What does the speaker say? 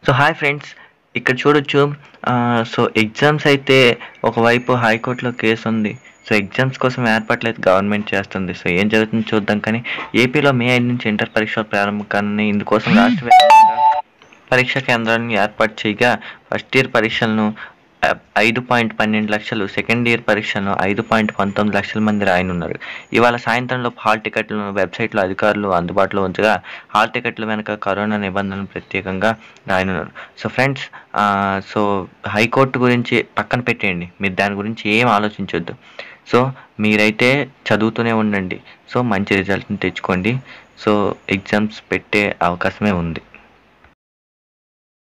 so hi friends ఇక్కడ చూడొచ్చు ఆ, సో ఎగ్జామ్స్ అయితే ఒకవైపు హైకోర్టులో కేసు ఉంది సో ఎగ్జామ్స్ కోసం ఏర్పాట్లు అయితే గవర్నమెంట్ చేస్తుంది సో ఏం జరుగుతుందో చూద్దాం కానీ ఏపీలో మే ఐదు నుంచి ఇంటర్ పరీక్షలు ప్రారంభం కానీ ఇందుకోసం రాష్ట్ర వ్యాప్తంగా పరీక్షా కేంద్రాలను ఏర్పాటు చేయగా ఫస్ట్ ఇయర్ పరీక్షలను ఆ, ఐదు పాయింట్ పన్నెండు లక్షలు సెకండ్ ఇయర్ పరీక్షలను ఐదు పాయింట్ పంతొమ్మిది లక్షల మంది రాయనున్నారు ఇవాళ సాయంత్రంలో హాల్ టికెట్లను వెబ్సైట్లో అధికారులు అందుబాటులో ఉంచగా హాల్ టికెట్ల వెనుక కరోనా నిబంధనలు ప్రత్యేకంగా రాయనున్నారు సో ఫ్రెండ్స్ సో హైకోర్టు గురించి పక్కన పెట్టేయండి మీరు దాని గురించి ఏం ఆలోచించొద్దు సో మీరైతే చదువుతూనే ఉండండి సో మంచి రిజల్ట్ని తెచ్చుకోండి సో ఎగ్జామ్స్ పెట్టే అవకాశమే ఉంది